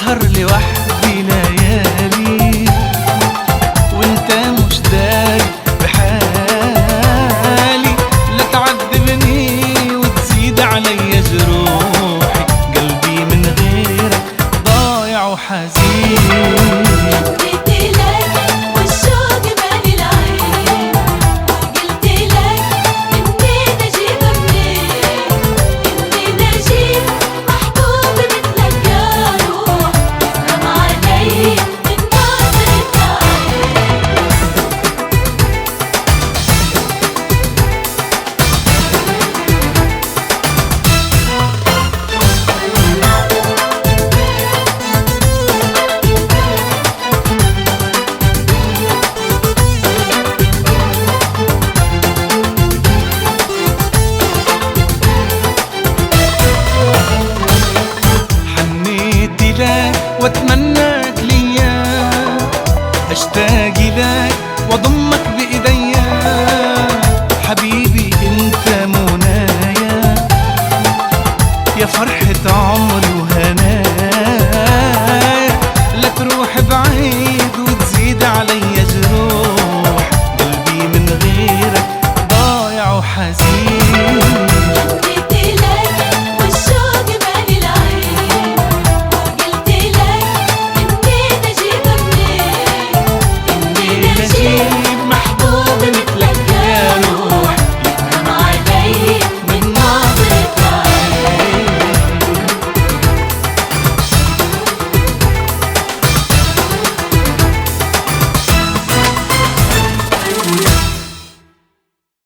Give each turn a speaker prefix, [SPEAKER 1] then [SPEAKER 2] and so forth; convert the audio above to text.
[SPEAKER 1] اسهر لوحدي ليالي وانت مش داري بحالي لا تعذبني وتزيد عليا جروحي قلبي من غيرك ضايع وحزين
[SPEAKER 2] قلت لك والشوق مالي العين وقلت لك اني نجيب منين اني نجيب محبوب مثلك يا روح حرام علي من نظرة عين
[SPEAKER 1] حنيت لك واتمناك ليا اشتاق لك واضمك بايديا حبيبي انت منايا يا فرحة عمري